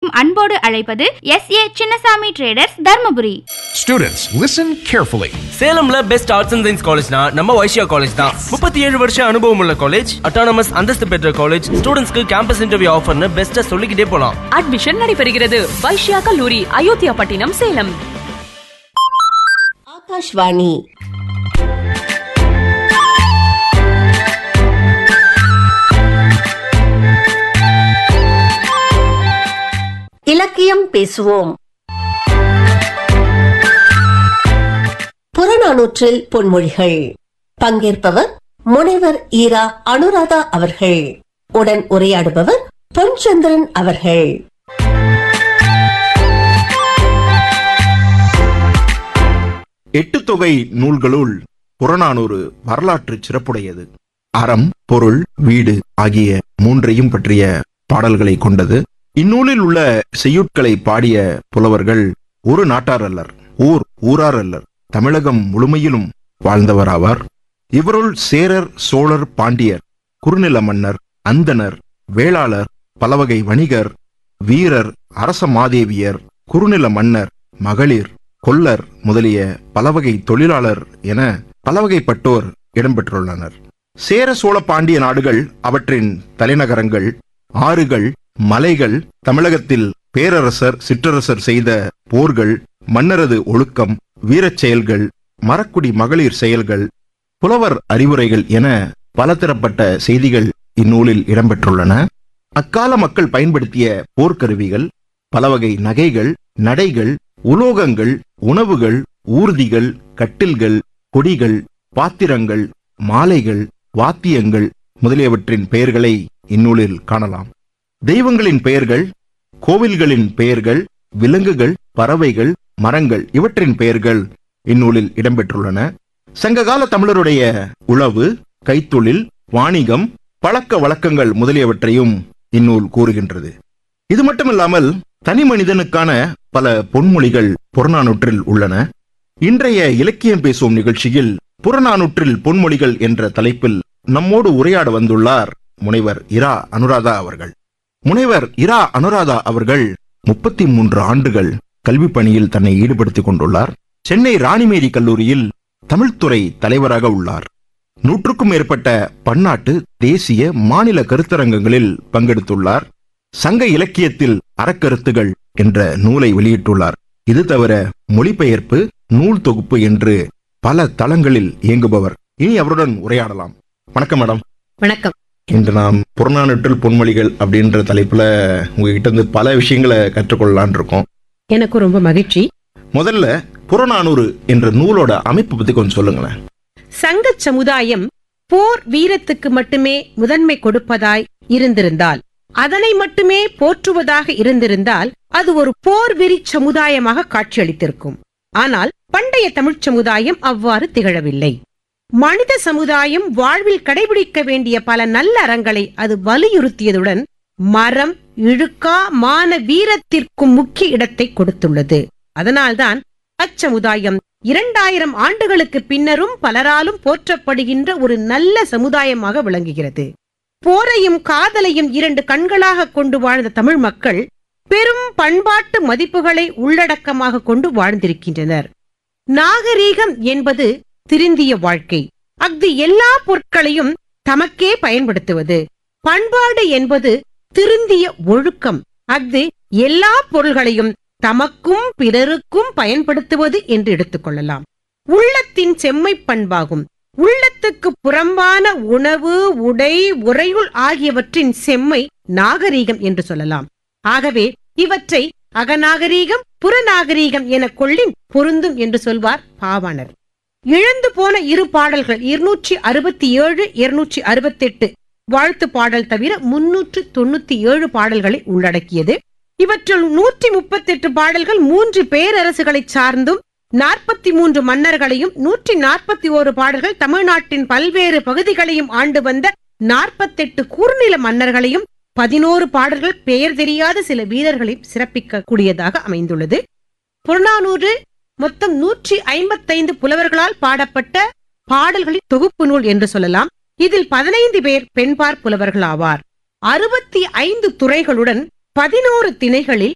அனைவரையும் அன்போடு அழைப்பது S A Chinnasamy traders Dharmapuri Students, listen carefully. சேலம்ல பெஸ்ட் ஆர்ட்ஸ் அண்ட் சயின்ஸ் காலேஜ்னா நம்ம வைஷ்யா காலேஜ் தான் முப்பத்தி ஏழு வருஷம் அனுபவம் உள்ள காலேஜ் அட்டானமஸ் அந்தஸ்து பெற்ற காலேஜ் ஸ்டூடெண்ட்ஸ்க்கு கேம்பஸ் இன்டர்வியூ ஆஃபர்னு பெஸ்ட்டா சொல்லிக்கிட்டே போலாம் அட்மிஷன் நடைபெறுகிறது வைஷ்யா கல்லூரி அயோத்தியா பட்டினம் சேலம் ஆகாஷ்வாணி இலக்கியம் பேசுவோம் புறநானூற்றில் பொன்மொழிகள் பங்கேற்பவர் முனைவர் ஈரா அனுராதா அவர்கள் உடன் உரையாடுபவர் பொன்சந்திரன் அவர்கள் எட்டு தொகை நூல்களுள் புறநானூறு வரலாற்று சிறப்புடையது அறம் பொருள் வீடு ஆகிய மூன்றையும் பற்றிய பாடல்களை கொண்டது இந்நூலில் உள்ள செய்யுட்களை பாடிய புலவர்கள் ஒரு நாட்டார் அல்லர் ஊர் ஊரார் அல்லர் தமிழகம் முழுமையிலும் வாழ்ந்தவராவார் இவருள் சேரர் சோழர் பாண்டியர் குறுநில மன்னர் அந்தணர் வேளாளர் பலவகை வணிகர் வீரர் அரச மாதேவியர் குறுநில மன்னர் மகளிர் கொல்லர் முதலிய பலவகை தொழிலாளர் என பலவகைப்பட்டோர் இடம்பெற்றுள்ளனர் சேர சோழ பாண்டிய நாடுகள் அவற்றின் தலைநகரங்கள் ஆறுகள் மலைகள் தமிழகத்தில் பேரரசர் சிற்றரசர் செய்த போர்கள் மன்னரது ஒழுக்கம் வீரச் செயல்கள் மரக்குடி மகளிர் செயல்கள் புலவர் அறிவுரைகள் என பலதரப்பட்ட செய்திகள் இந்நூலில் இடம்பெற்றுள்ளன அக்கால மக்கள் பயன்படுத்திய போர்க்கருவிகள் பலவகை நகைகள் நடைகள் உலோகங்கள் உணவுகள் ஊர்திகள் கட்டில்கள் கொடிகள் பாத்திரங்கள் மாலைகள் வாத்தியங்கள் முதலியவற்றின் பெயர்களை இந்நூலில் காணலாம் தெய்வங்களின் பெயர்கள் கோவில்களின் பெயர்கள் விலங்குகள் பறவைகள் மரங்கள் இவற்றின் பெயர்கள் இந்நூலில் இடம்பெற்றுள்ளன சங்ககால தமிழருடைய உழவு கைத்தொழில் வாணிகம் பழக்க வழக்கங்கள் முதலியவற்றையும் இந்நூல் கூறுகின்றது இது மட்டுமில்லாமல் தனி மனிதனுக்கான பல பொன்மொழிகள் புறநானூற்றில் உள்ளன இன்றைய இலக்கியம் பேசும் நிகழ்ச்சியில் புறநானூற்றில் பொன்மொழிகள் என்ற தலைப்பில் நம்மோடு உரையாட வந்துள்ளார் முனைவர் இரா அனுராதா அவர்கள் முனைவர் இரா அனுராதா அவர்கள் முப்பத்தி மூன்று ஆண்டுகள் கல்வி பணியில் தன்னை ஈடுபடுத்திக் கொண்டுள்ளார் சென்னை ராணிமேரி கல்லூரியில் தமிழ்துறை தலைவராக உள்ளார் நூற்றுக்கும் மேற்பட்ட பன்னாட்டு தேசிய மாநில கருத்தரங்கங்களில் பங்கெடுத்துள்ளார் சங்க இலக்கியத்தில் அறக்கருத்துகள் என்ற நூலை வெளியிட்டுள்ளார் இது தவிர மொழிபெயர்ப்பு நூல் தொகுப்பு என்று பல தளங்களில் இயங்குபவர் இனி அவருடன் உரையாடலாம் வணக்கம் மேடம் வணக்கம் இன்று நாம் புறநானூற்றில் பொன்மொழிகள் அப்படின்ற தலைப்புல உங்ககிட்ட இருந்து பல விஷயங்களை கற்றுக்கொள்ளலான் இருக்கோம் எனக்கு ரொம்ப மகிழ்ச்சி முதல்ல புறநானூறு என்ற நூலோட அமைப்பு பத்தி கொஞ்சம் சொல்லுங்களேன் சங்க சமுதாயம் போர் வீரத்துக்கு மட்டுமே முதன்மை கொடுப்பதாய் இருந்திருந்தால் அதனை மட்டுமே போற்றுவதாக இருந்திருந்தால் அது ஒரு போர் வெறி சமுதாயமாக காட்சியளித்திருக்கும் ஆனால் பண்டைய தமிழ்ச் சமுதாயம் அவ்வாறு திகழவில்லை மனித சமுதாயம் வாழ்வில் கடைபிடிக்க வேண்டிய பல நல்ல அறங்களை அது வலியுறுத்தியதுடன் மரம் இழுக்கா மான வீரத்திற்கும் முக்கிய இடத்தை கொடுத்துள்ளது அதனால்தான் அச்சமுதாயம் இரண்டாயிரம் ஆண்டுகளுக்கு பின்னரும் பலராலும் போற்றப்படுகின்ற ஒரு நல்ல சமுதாயமாக விளங்குகிறது போரையும் காதலையும் இரண்டு கண்களாக கொண்டு வாழ்ந்த தமிழ் மக்கள் பெரும் பண்பாட்டு மதிப்புகளை உள்ளடக்கமாக கொண்டு வாழ்ந்திருக்கின்றனர் நாகரீகம் என்பது திருந்திய வாழ்க்கை அஃது எல்லா பொருட்களையும் தமக்கே பயன்படுத்துவது பண்பாடு என்பது திருந்திய ஒழுக்கம் அஃது எல்லா பொருள்களையும் தமக்கும் பிறருக்கும் பயன்படுத்துவது என்று எடுத்துக்கொள்ளலாம் உள்ளத்தின் செம்மை பண்பாகும் உள்ளத்துக்கு புறம்பான உணவு உடை உறையுள் ஆகியவற்றின் செம்மை நாகரீகம் என்று சொல்லலாம் ஆகவே இவற்றை அகநாகரீகம் புறநாகரீகம் என கொள்ளின் பொருந்தும் என்று சொல்வார் பாவாணர் இழந்து போன இரு பாடல்கள் இருநூற்றி அறுபத்தி ஏழு இருநூற்றி அறுபத்தெட்டு வாழ்த்து பாடல் தவிர முன்னூற்று தொண்ணூத்தி ஏழு பாடல்களை உள்ளடக்கியது இவற்றுள் நூற்றி முப்பத்தெட்டு பாடல்கள் மூன்று பேரரசுகளை சார்ந்தும் நாற்பத்தி மூன்று மன்னர்களையும் நூற்றி நாற்பத்தி ஓரு பாடல்கள் தமிழ்நாட்டின் பல்வேறு பகுதிகளையும் ஆண்டு வந்த நாற்பத்தெட்டு குறுநில மன்னர்களையும் பதினோரு பாடல்கள் பெயர் தெரியாத சில வீரர்களையும் சிறப்பிக்க கூடியதாக அமைந்துள்ளது புறநானூறு மொத்தம் நூற்றி ஐம்பத்தைந்து புலவர்களால் பாடப்பட்ட பாடல்களின் தொகுப்பு நூல் என்று சொல்லலாம் இதில் பதினைந்து பேர் பெண்பார் புலவர்கள் ஆவார் அறுபத்தி ஐந்து துறைகளுடன் பதினோரு திணைகளில்